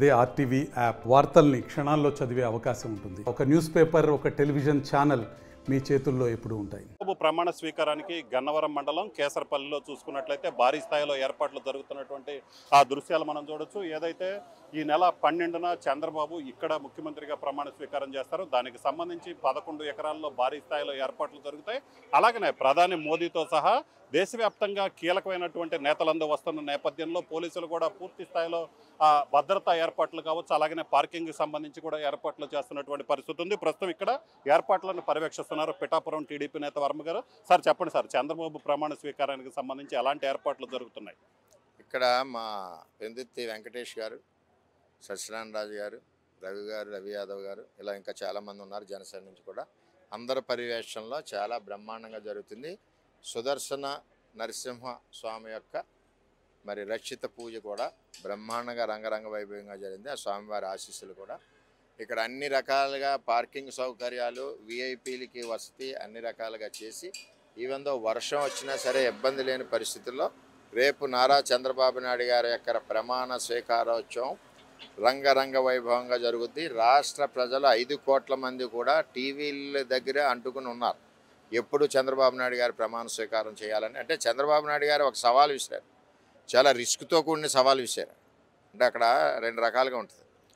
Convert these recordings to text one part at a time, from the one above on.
అదే RTV app వార్తల్ని క్షణాల్లో చదివే అవకాశం ఉంటుంది ఒక న్యూస్ పేపర్ ఒక టెలివిజన్ ఛానల్ మీ చేతుల్లో ఎప్పుడూ ఉంటాయి బాబు ప్రమాణ స్వీకారానికి గన్నవరం మండలం కేసరపల్లిలో చూసుకున్నట్లయితే భారీ స్థాయిలో ఏర్పాట్లు జరుగుతున్నటువంటి ఆ దృశ్యాలు మనం చూడొచ్చు ఏదైతే ఈ నెల పన్నెండున చంద్రబాబు ఇక్కడ ముఖ్యమంత్రిగా ప్రమాణ స్వీకారం చేస్తారు దానికి సంబంధించి పదకొండు ఎకరాల్లో భారీ స్థాయిలో ఏర్పాట్లు జరుగుతాయి అలాగనే ప్రధాని మోదీతో సహా దేశవ్యాప్తంగా కీలకమైనటువంటి నేతలందరూ వస్తున్న నేపథ్యంలో పోలీసులు కూడా పూర్తి స్థాయిలో ఆ, భద్రతా ఏర్పాట్లు కావచ్చు అలాగనే పార్కింగ్కి సంబంధించి కూడా ఏర్పాట్లు చేస్తున్నటువంటి పరిస్థితి ఉంది ప్రస్తుతం ఇక్కడ ఏర్పాట్లను పర్యవేక్షిస్తున్నారు పిఠాపురం టీడీపీ నేత వర్మ గారు సార్ చెప్పండి సార్ చంద్రబాబు ప్రమాణ స్వీకారానికి సంబంధించి ఎలాంటి ఏర్పాట్లు జరుగుతున్నాయి ఇక్కడ మా పెందుత్తి వెంకటేష్ గారు సత్యనారాయణ రాజు గారు రవి గారు రవి యాదవ్ గారు ఇలా ఇంకా చాలామంది ఉన్నారు జనసేన నుంచి కూడా అందరి పర్యవేక్షణలో చాలా బ్రహ్మాండంగా జరుగుతుంది సుదర్శన నరసింహ స్వామి యొక్క మరి రక్షిత పూజ కూడా బ్రహ్మాండంగా రంగరంగ వైభవంగా జరిగింది ఆ స్వామివారి ఆశీస్సులు కూడా ఇక్కడ అన్ని రకాలుగా పార్కింగ్ సౌకర్యాలు విఐపీలకి వసతి అన్ని రకాలుగా చేసి ఈవెన్ దో వర్షం వచ్చినా సరే ఇబ్బంది లేని పరిస్థితుల్లో రేపు నారా చంద్రబాబు నాయుడు గారి యొక్క ప్రమాణ స్వీకారోత్సవం రంగరంగ వైభవంగా జరుగుద్ది రాష్ట్ర ప్రజలు ఐదు కోట్ల మంది కూడా టీవీల దగ్గర అంటుకుని ఉన్నారు ఎప్పుడు చంద్రబాబు నాయుడు గారి ప్రమాణ స్వీకారం చేయాలని అంటే చంద్రబాబు నాయుడు గారు ఒక సవాల్ విసిరారు చాలా రిస్క్తో కూడిన సవాల్ విసిరారు అంటే అక్కడ రెండు రకాలుగా ఉంటుంది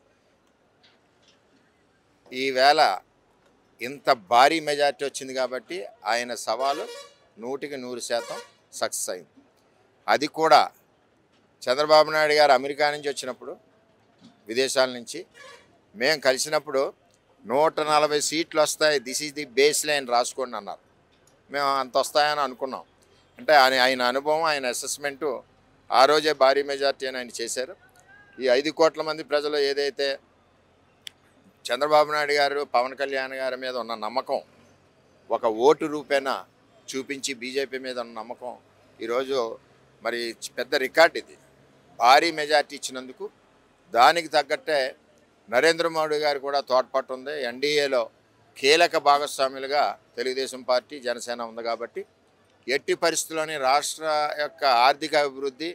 ఈవేళ ఇంత భారీ మెజార్టీ వచ్చింది కాబట్టి ఆయన సవాలు నూటికి నూరు శాతం సక్సెస్ అయింది అది కూడా చంద్రబాబు నాయుడు గారు అమెరికా నుంచి వచ్చినప్పుడు విదేశాల నుంచి మేము కలిసినప్పుడు నూట నలభై సీట్లు వస్తాయి this is the base line రాసుకోండి అన్నారు మేము అంత వస్తాయని అనుకున్నాం అంటే ఆయన ఆయన అనుభవం ఆయన అసెస్మెంటు ఆ రోజే భారీ మెజార్టీ అని ఆయన చేశారు ఈ ఐదు కోట్ల మంది ప్రజలు ఏదైతే చంద్రబాబు నాయుడు గారు పవన్ కళ్యాణ్ గారి మీద ఉన్న నమ్మకం ఒక ఓటు రూపేణా చూపించి బీజేపీ మీద ఉన్న నమ్మకం ఈరోజు మరి పెద్ద రికార్డ్ ఇది భారీ మెజార్టీ ఇచ్చినందుకు దానికి తగ్గట్టే నరేంద్ర మోడీ గారు కూడా తోడ్పాటు ఉంది ఎన్డీఏలో కీలక భాగస్వాములుగా తెలుగుదేశం పార్టీ జనసేన ఉంది కాబట్టి ఎట్టి పరిస్థితుల్లోని రాష్ట్ర యొక్క ఆర్థిక అభివృద్ధి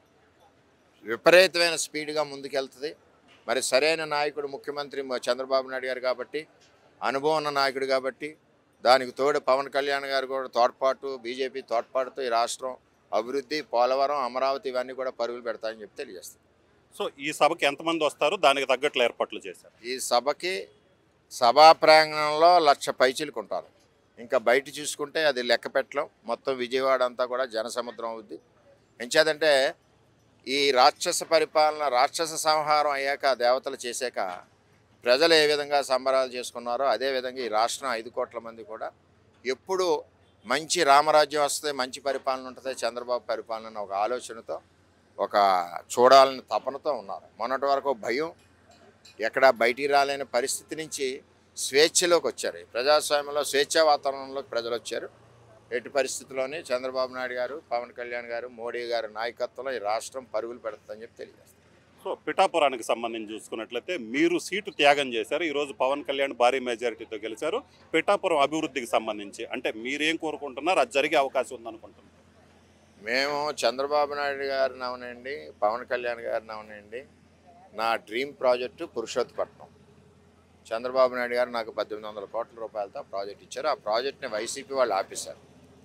విపరీతమైన స్పీడ్గా ముందుకెళ్తుంది మరి సరైన నాయకుడు ముఖ్యమంత్రి మ- చంద్రబాబు నాయుడు గారు కాబట్టి అనుభవం ఉన్న నాయకుడు కాబట్టి దానికి తోడు పవన్ కళ్యాణ్ గారు కూడా తోడ్పాటు బీజేపీ తోడ్పాటుతో ఈ రాష్ట్రం అభివృద్ధి పోలవరం అమరావతి ఇవన్నీ కూడా పరుగులు పెడతాయని చెప్పి తెలియజేస్తుంది సో ఈ సభకి ఎంతమంది వస్తారు దానికి తగ్గట్లు ఏర్పాట్లు చేశారు ఈ సభకి సభా ప్రాంగణంలో లక్ష పైచీలకు ఉంటారు ఇంకా బయట చూసుకుంటే అది లెక్క పెట్టలేం మొత్తం విజయవాడ అంతా కూడా జనసముద్రం అవుద్ది ఎంచేదంటే ఈ రాక్షస పరిపాలన రాక్షస సంహారం అయ్యాక దేవతలు చేశాక ప్రజలు ఏ విధంగా సంబరాలు చేసుకున్నారో అదే విధంగా ఈ రాష్ట్రం ఐదు కోట్ల మంది కూడా ఎప్పుడు మంచి రామరాజ్యం వస్తే మంచి పరిపాలన ఉంటుంది చంద్రబాబు పరిపాలన అనే ఒక ఆలోచనతో ఒక చూడాలని తపనతో ఉన్నారు మొన్నటి వరకు భయం ఎక్కడ బయటికి రాలేని పరిస్థితి నుంచి స్వేచ్ఛలోకి వచ్చారు ఈ ప్రజాస్వామ్యంలో స్వేచ్ఛా వాతావరణంలోకి ప్రజలు వచ్చారు ఎట్టి పరిస్థితుల్లోనే చంద్రబాబు నాయుడు గారు పవన్ కళ్యాణ్ గారు మోడీ గారి నాయకత్వంలో ఈ రాష్ట్రం పరుగులు పెడుతుందని చెప్పి తెలియజేస్తారు సో పిఠాపురానికి సంబంధించి చూసుకున్నట్లయితే మీరు సీటు త్యాగం చేశారు ఈరోజు పవన్ కళ్యాణ్ భారీ మెజారిటీతో గెలిచారు పిఠాపురం అభివృద్ధికి సంబంధించి అంటే మీరేం కోరుకుంటున్నారు అది జరిగే అవకాశం ఉందనుకుంటున్నారు మేము చంద్రబాబు నాయుడు గారిని అవనండి పవన్ కళ్యాణ్ గారిని అవనండి నా డ్రీమ్ ప్రాజెక్టు పురుషోత్పట్నం చంద్రబాబు నాయుడు గారు నాకు పద్దెనిమిది వందల కోట్ల రూపాయలతో ఆ ప్రాజెక్ట్ ఇచ్చారు ఆ ప్రాజెక్ట్ని వైసీపీ వాళ్ళు ఆపేశారు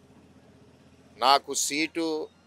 నాకు సీటు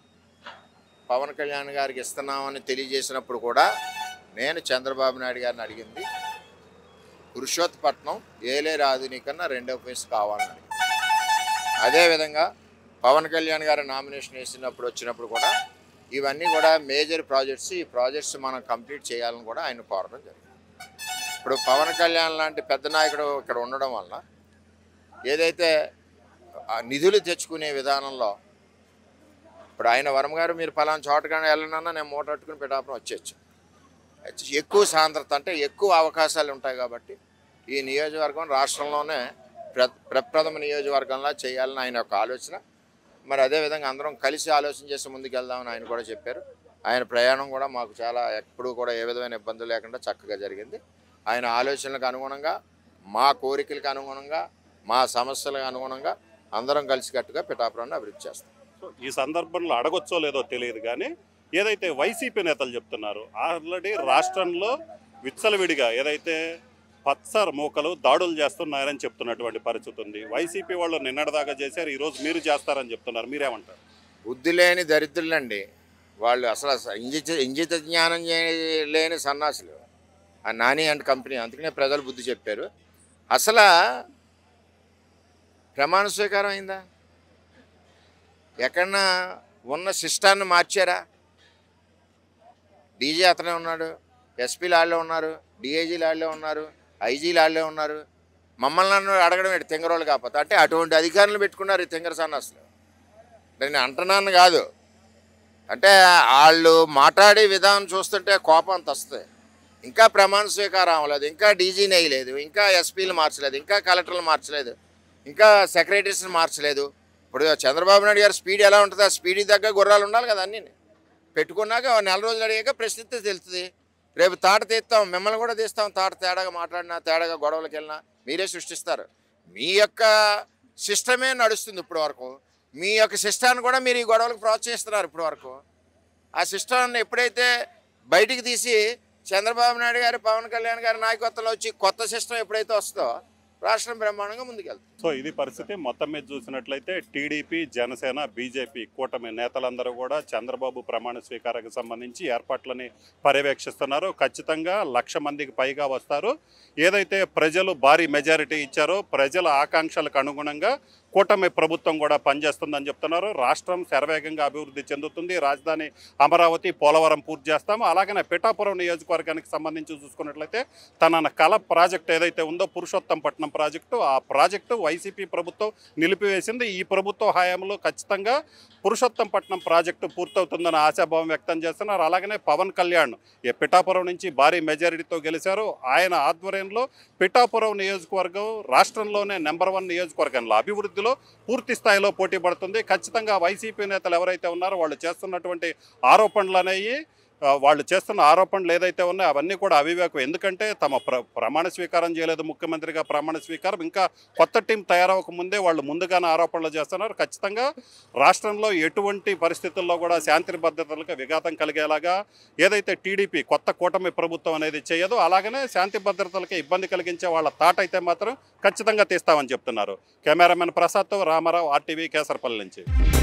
పవన్ కళ్యాణ్ గారికి ఇస్తున్నామని తెలియజేసినప్పుడు కూడా నేను చంద్రబాబు నాయుడు గారిని అడిగింది పురుషోత్పట్నం ఏలేరు ఆధునికన్నా రెండో ఫేస్ కావాలని అడిగింది అదేవిధంగా పవన్ కళ్యాణ్ గారు నామినేషన్ వేసినప్పుడు వచ్చినప్పుడు కూడా ఇవన్నీ కూడా మేజర్ ప్రాజెక్ట్స్ ఈ ప్రాజెక్ట్స్ మనం కంప్లీట్ చేయాలని కూడా ఆయన కోరడం జరిగింది ఇప్పుడు పవన్ కళ్యాణ్ లాంటి పెద్ద నాయకుడు ఇక్కడ ఉండడం వలన ఏదైతే ఆ నిధులు తెచ్చుకునే విధానంలో ఇప్పుడు ఆయన వరం గారు మీరు పలానా చోటగానే వెళ్ళనన్నా నేను మూట కట్టుకుని పిఠాపురం వచ్చేచ్చు ఎక్కువ సాంద్రత అంటే ఎక్కువ అవకాశాలు ఉంటాయి కాబట్టి ఈ నియోజకవర్గం రాష్ట్రంలోనే ప్ర ప్రప్రథమ నియోజకవర్గంలా చేయాలని ఆయన ఒక ఆలోచన మరి అదేవిధంగా అందరం కలిసి ఆలోచన చేసి ముందుకు వెళ్దామని ఆయన కూడా చెప్పారు ఆయన ప్రయాణం కూడా మాకు చాలా ఎప్పుడూ కూడా ఏ విధమైన ఇబ్బందులు లేకుండా చక్కగా జరిగింది ఆయన ఆలోచనలకు అనుగుణంగా మా కోరికలకు అనుగుణంగా మా సమస్యలకు అనుగుణంగా అందరం కలిసికట్టుగా పిఠాపురాన్ని అభివృద్ధి చేస్తాం సో ఈ సందర్భంలో అడగొచ్చో లేదో తెలియదు కానీ ఏదైతే వైసీపీ నేతలు చెప్తున్నారు ఆల్రెడీ రాష్ట్రంలో విచ్చలవిడిగా ఏదైతే పచ్చర్ మూకలు దాడులు చేస్తున్నారని చెప్తున్నటువంటి పరిస్థితి ఉంది వైసీపీ వాళ్ళు నిన్నటిదాకా చేశారు ఈరోజు మీరు చేస్తారని చెప్తున్నారు మీరేమంటారు బుద్ధి లేని దరిద్రులండి వాళ్ళు అసలు ఇంజిత ఇంజిత జ్ఞానం చే- లేని సన్నాసులు ఆ నాని అండ్ కంపెనీ అందుకనే ప్రజలు బుద్ధి చెప్పారు అసలు ప్రమాణ స్వీకారం అయిందా ఎక్కడన్నా ఉన్న శిష్టాన్ని మార్చారా డీజీ అతనే ఉన్నాడు ఎస్పీలు వాళ్ళే ఉన్నారు డిఐజీలు వాళ్ళే ఉన్నారు ఐజీలు వాళ్ళే ఉన్నారు మమ్మల్ని నన్ను అడగడం ఏంటి తింగరోళ్ళు కాకపోతే అంటే అటువంటి అధికారులు పెట్టుకున్నారు ఈ తింగర సన్నాసులు నేను అంటున్నాను కాదు అంటే వాళ్ళు మాట్లాడే విధానం చూస్తుంటే కోపం అంత వస్తుంది ఇంకా ప్రమాణ స్వీకారం అవ్వలేదు ఇంకా డీజీ వేయలేదు ఇంకా ఎస్పీలు మార్చలేదు ఇంకా కలెక్టర్లు మార్చలేదు ఇంకా సెక్రటరీస్ని మార్చలేదు ఇప్పుడు చంద్రబాబు నాయుడు గారి స్పీడ్ ఎలా ఉంటుంది ఆ స్పీడ్ తగ్గ గుర్రాలు ఉండాలి కదా అన్నీ పెట్టుకున్నాక ఓ నెల రోజులు అడిగాక ప్రశ్నిస్తే తెలుస్తుంది రేపు తాట తీస్తాం మిమ్మల్ని కూడా తీస్తాం తాట తేడాగా మాట్లాడినా తేడాగా గొడవలకు వెళ్ళినా మీరే సృష్టిస్తారు మీ యొక్క సిస్టమే నడుస్తుంది ఇప్పటి వరకు మీ యొక్క సిస్టాన్ని కూడా మీరు ఈ గొడవలకు ప్రోత్సహిస్తున్నారు ఇప్పటి వరకు ఆ సిస్టాన్ని ఎప్పుడైతే బయటికి తీసి చంద్రబాబు నాయుడు గారు పవన్ కళ్యాణ్ గారి నాయకత్వంలో వచ్చి కొత్త సిస్టమ్ ఎప్పుడైతే వస్తుందో రాష్ట్రం బ్రహ్మాండంగా ముందుకెళ్తుంది సో ఇది పరిస్థితి మొత్తం మీద చూసినట్లయితే టీడీపీ జనసేన బీజేపీ కూటమి నేతలందరూ కూడా చంద్రబాబు ప్రమాణ స్వీకారానికి సంబంధించి ఏర్పాట్లని పర్యవేక్షిస్తున్నారు ఖచ్చితంగా లక్ష మందికి పైగా వస్తారు ఏదైతే ప్రజలు భారీ మెజారిటీ ఇచ్చారో ప్రజల ఆకాంక్షలకు అనుగుణంగా కూటమి ప్రభుత్వం కూడా పనిచేస్తుందని చెప్తున్నారు రాష్ట్రం శరవేగంగా అభివృద్ధి చెందుతుంది రాజధాని అమరావతి పోలవరం పూర్తి చేస్తాము అలాగనే పిఠాపురం నియోజకవర్గానికి సంబంధించి చూసుకున్నట్లయితే తన కల ప్రాజెక్ట్ ఏదైతే ఉందో పురుషోత్తంపట్నం ప్రాజెక్టు ఆ ప్రాజెక్టు వైసీపీ ప్రభుత్వం నిలిపివేసింది ఈ ప్రభుత్వ హయాంలో ఖచ్చితంగా పురుషోత్తంపట్నం ప్రాజెక్టు పూర్తవుతుందని ఆశాభావం వ్యక్తం చేస్తున్నారు అలాగనే పవన్ కళ్యాణ్ ఈ పిఠాపురం నుంచి భారీ మెజారిటీతో గెలిచారు ఆయన ఆధ్వర్యంలో పిఠాపురం నియోజకవర్గం రాష్ట్రంలోనే నెంబర్ వన్ నియోజకవర్గంలో అభివృద్ధిలో పూర్తి స్థాయిలో పోటీ పడుతుంది ఖచ్చితంగా వైసీపీ నేతలు ఎవరైతే ఉన్నారో వాళ్ళు చేస్తున్నటువంటి ఆరోపణలు అనేవి ఆ, వాళ్ళు చేస్తున్న ఆరోపణలు ఏదైతే ఉన్నాయో అవన్నీ కూడా అవివేకం ఎందుకంటే తమ ప్ర ప్రమాణ స్వీకారం చేయలేదు ముఖ్యమంత్రిగా ప్రమాణ స్వీకారం ఇంకా కొత్త టీం తయారవక ముందే వాళ్ళు ముందుగానే ఆరోపణలు చేస్తున్నారు ఖచ్చితంగా రాష్ట్రంలో ఎటువంటి పరిస్థితుల్లో కూడా శాంతి భద్రతలకు విఘాతం కలిగేలాగా ఏదైతే టీడీపీ కొత్త కూటమి ప్రభుత్వం అనేది చేయదో అలాగనే శాంతి భద్రతలకి ఇబ్బంది కలిగించే వాళ్ళ తాట అయితే మాత్రం ఖచ్చితంగా తీస్తామని చెప్తున్నారు కెమెరామెన్ ప్రసాద్తో రామారావు ఆర్టీవీ కేసరపల్లి నుంచి